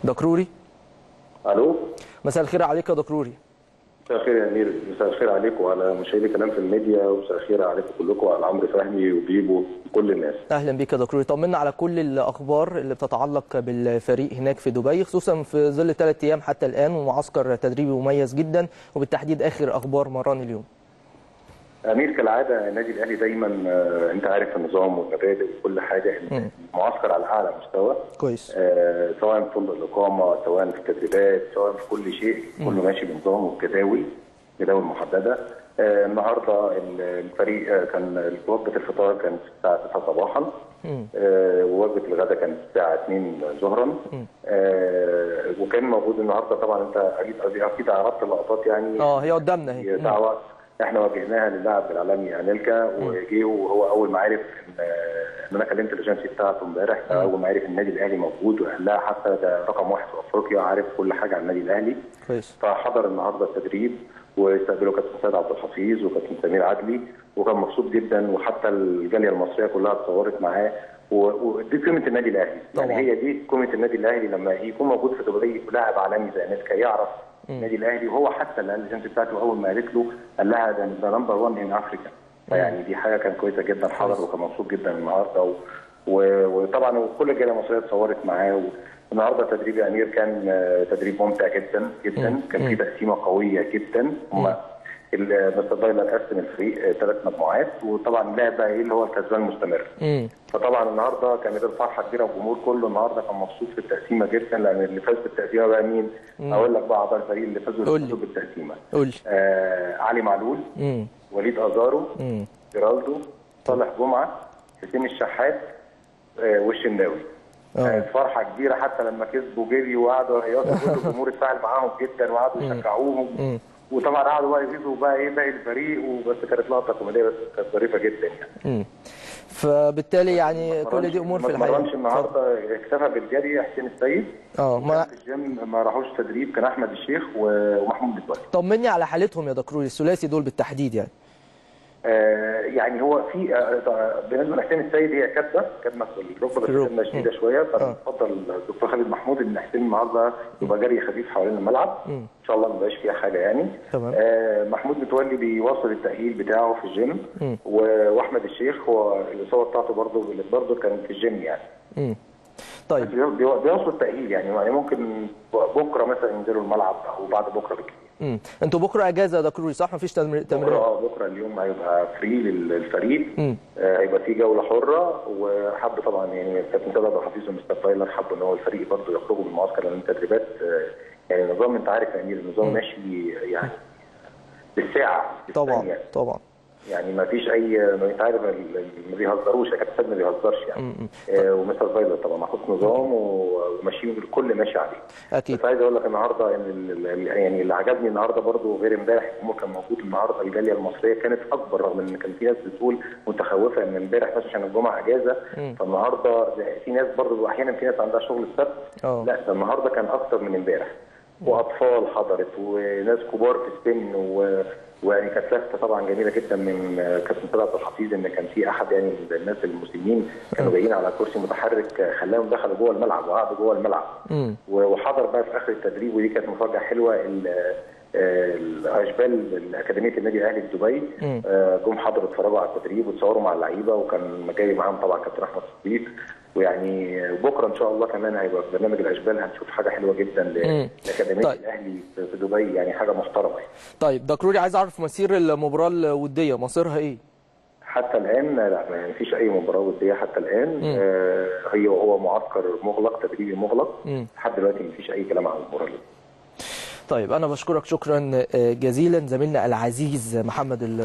دكروري الو مساء الخير عليك يا دكروري مساء الخير يا امير مساء الخير عليكم وعلى مشاهدي كلام في الميديا ومساء الخير عليكم كلكم وعلى عمرو فهمي وبيبو وكل الناس اهلا بك يا دكروري طمنا على كل الاخبار اللي بتتعلق بالفريق هناك في دبي خصوصا في ظل ثلاث ايام حتى الان ومعسكر تدريبي مميز جدا وبالتحديد اخر اخبار مران اليوم امير كالعاده النادي الاهلي دايما آه، انت عارف النظام والمبادئ وكل حاجه مم. المعسكر على اعلى مستوى كويس آه، سواء في فندق الاقامه سواء في التدريبات سواء في كل شيء كله ماشي بنظام وبجداول جداول محدده آه، النهارده ال- الفريق آه، كان وجبه الفطار كانت الساعه 9 صباحا مم. آه، ووجبه الغداء كانت الساعه 2 ظهرا آه، وكان موجود النهارده طبعا انت اكيد اكيد عرفت اللقطات يعني اه هي قدامنا هي اهي دعوه احنا واجهناها للاعب العالمي انيلكا وجه وهو اول ما عرف ان ان انا كلمت الاجنسي بتاعته امبارح اول ما عرف النادي الاهلي موجود وقال لها حتى ده رقم واحد في افريقيا عارف كل حاجه عن النادي الاهلي كويس فحضر النهارده التدريب واستقبله كابتن سيد عبد الحفيظ وكابتن سمير عدلي وكان مبسوط جدا وحتى الجاليه المصريه كلها اتصورت معاه و- ودي قيمه النادي الاهلي طبعاً. يعني هي دي قيمه النادي الاهلي لما يكون موجود في دبي لاعب عالمي زي انيلكا يعرف النادي الاهلي وهو حتى اللي قال الاجنسي بتاعته اول ما قالت له قال لها ده ده نمبر 1 ان افريكا فيعني دي حاجه كانت كويسه جدا حضر وكان مبسوط جدا النهارده و... و... وطبعا وكل الجاليه المصريه اتصورت معاه و... النهارده تدريب يا امير كان آه، تدريب ممتع جدا جدا كان في تقسيمه قويه جدا هم مستر بايلر قسم الفريق ثلاث مجموعات وطبعا لعب بقى ايه اللي هو الكسبان المستمر امم فطبعا النهارده كانت الفرحه كبيره والجمهور كله النهارده كان مبسوط في التقسيمه جدا لان اللي فاز بالتقسيمه بقى مين؟ اقول لك بقى اعضاء الفريق اللي فازوا قول اللي لي. فازوا بالتقسيمه قول لي آه علي معلول امم وليد ازارو امم جيرالدو صالح جمعه حسين الشحات آه والشناوي آه. كانت فرحه كبيره حتى لما كسبوا جري وقعدوا يعيطوا كل الجمهور اتفاعل معاهم جدا وقعدوا يشجعوهم مم. وطبعا قعدوا بقى يغيظوا بقى ايه باقي الفريق وبس كانت لقطه كوميديه بس كانت ظريفه جدا يعني امم فبالتالي يعني كل دي امور في ما اتمرنش الحقيقه النهارده اكتفى بالجري حسين السيد اه ما في الجيم ما راحوش تدريب كان احمد الشيخ و- ومحمود متولي طمني على حالتهم يا دكروري الثلاثي دول بالتحديد يعني آه يعني هو في آه بالنسبه لحسين السيد هي كاتبه كاتبه في الركبه بس الركبة. كاتبه شديده شويه فبفضل الدكتور خالد محمود ان حسين النهارده يبقى جري خفيف حوالين الملعب ان شاء الله ما يبقاش فيها حاجه يعني تمام. آه محمود متولي بيواصل التاهيل بتاعه في الجيم مم. و- واحمد الشيخ هو الاصابه بتاعته برضه برضه كان في الجيم يعني امم طيب بي- بي- بيوصل التاهيل يعني يعني ممكن بكره مثلا ينزلوا الملعب او بعد بكره بالكثير امم انتوا بكره اجازه يا دكروري صح مفيش تمر- بكره تمرين اه بكره اليوم هيبقى فري للفريق مم. آه، هيبقى في جوله حره وحب طبعا يعني كابتن سيد عبد الحفيظ ومستر بايلر حبوا ان هو الفريق برضه يخرجوا من المعسكر لان التدريبات آه، يعني النظام انت عارف يا امير النظام ماشي يعني بالساعه طبعا بالثانية. طبعا يعني ما فيش اي ما انت عارف ال- ال- ما بيهزروش يا كابتن سيد ما بيهزرش يعني آه، ومستر بايلر طبعا محطوط نظام و- وماشيين الكل ماشي عليه اكيد بس عايز اقول لك النهارده ان ال- ال- يعني اللي عجبني النهارده برضو غير امبارح الجمهور كان موجود النهارده الجاليه المصريه كانت اكبر رغم ان كان في ناس بتقول متخوفه ان امبارح بس عشان الجمعه اجازه فالنهارده في ناس برضو احيانا في ناس عندها شغل السبت اه. لا ده النهارده كان اكتر من امبارح واطفال حضرت وناس كبار في السن و ويعني كانت لفته طبعا جميله جدا من آه، كابتن سيد عبد الحفيظ ان كان في احد يعني من الناس المسلمين كانوا جايين على كرسي متحرك آه، خلاهم دخلوا جوه الملعب وقعدوا جوه الملعب امم وحضر بقى في اخر التدريب ودي كانت مفاجاه حلوه ال- آه، الاشبال الاكاديميه النادي الاهلي في دبي مم. آه، جم حضروا اتفرجوا على التدريب وتصوروا مع اللعيبه وكان جاي معاهم طبعا كابتن احمد صديق ويعني بكره ان شاء الله كمان هيبقى في برنامج الاشبال هنشوف حاجه حلوه جدا ل- مم. لاكاديميه طيب. الاهلي في في دبي يعني حاجه محترمه يعني. طيب دكروري عايز اعرف مصير المباراه الوديه مصيرها ايه حتى الان لا ما فيش اي مباراه وديه حتى الان آه هي هو معسكر مغلق تدريبي مغلق مم. لحد دلوقتي ما فيش اي كلام عن المباراه دي طيب انا بشكرك شكرا جزيلا زميلنا العزيز محمد